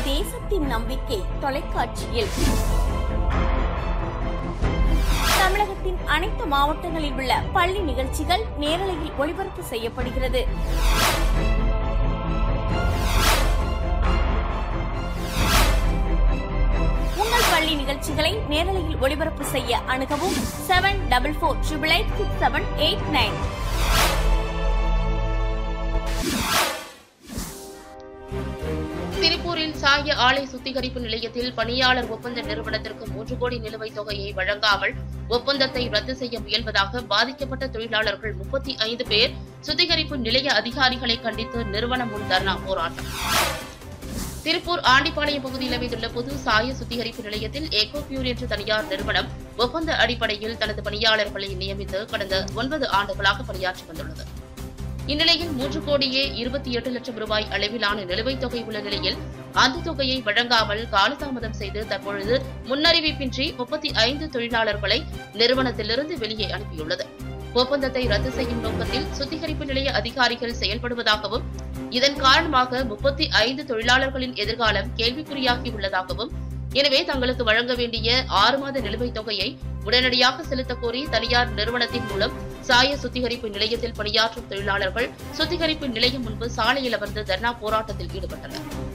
தேசத்தின் நம்பிக்கை தொலைக்காட்சியில் தமிழகத்தின் அனைத்து மாவட்டங்களில் உள்ள பள்ளி நிகழ்ச்சிகள் நேரலையில் ஒளிபரப்பு செய்யப்படுகிறது உங்கள் பள்ளி நிகழ்ச்சிகளை நேரலையில் ஒளிபரப்பு செய்ய அணுகவும் seven double four triple eight six seven eight nine திருப்பூரில் சாய ஆலை சுத்திகரிப்பு நிலையத்தில் பணியாளர் ஒப்பந்த நிறுவனத்திற்கு மூன்று கோடி நிலுவைத் தொகையை வழங்காமல் ஒப்பந்தத்தை ரத்து செய்ய முயல்வதாக பாதிக்கப்பட்ட தொழிலாளர்கள் முப்பத்தி ஐந்து பேர் சுத்திகரிப்பு நிலைய அதிகாரிகளை கண்டித்து நிறுவனம் முன் தர்ணா போராட்டம் திருப்பூர் ஆண்டிப்பாளையம் பகுதியில் அமைந்துள்ள பொது சாய சுத்திகரிப்பு நிலையத்தில் ஏகோ பியூர் என்ற தனியார் நிறுவனம் ஒப்பந்த அடிப்படையில் தனது பணியாளர்களை நியமித்து கடந்த ஒன்பது ஆண்டுகளாக பணியாற்றி வந்துள்ளது இந்நிலையில் மூன்று கோடியே இருபத்தி எட்டு லட்சம் ரூபாய் அளவிலான நிலுவைத் தொகை உள்ள நிலையில் அந்த தொகையை வழங்காமல் காலதாமதம் செய்து தற்பொழுது முன்னறிவிப்பின்றி முப்பத்தி ஐந்து தொழிலாளர்களை நிறுவனத்திலிருந்து வெளியே அனுப்பியுள்ளது ஒப்பந்தத்தை ரத்து செய்யும் நோக்கத்தில் சுத்திகரிப்பு நிலைய அதிகாரிகள் செயல்படுவதாகவும் இதன் காரணமாக முப்பத்தி ஐந்து தொழிலாளர்களின் எதிர்காலம் கேள்விக்குறியாகி உள்ளதாகவும் எனவே தங்களுக்கு வழங்க வேண்டிய ஆறு மாத நிலுவைத் தொகையை உடனடியாக செலுத்தக் கோரி தனியார் நிறுவனத்தின் மூலம் சாய சுத்திகரிப்பு நிலையத்தில் பணியாற்றும் தொழிலாளர்கள் சுத்திகரிப்பு நிலையம் முன்பு சாலையில் அமர்ந்து தர்ணா போராட்டத்தில் ஈடுபட்டனர்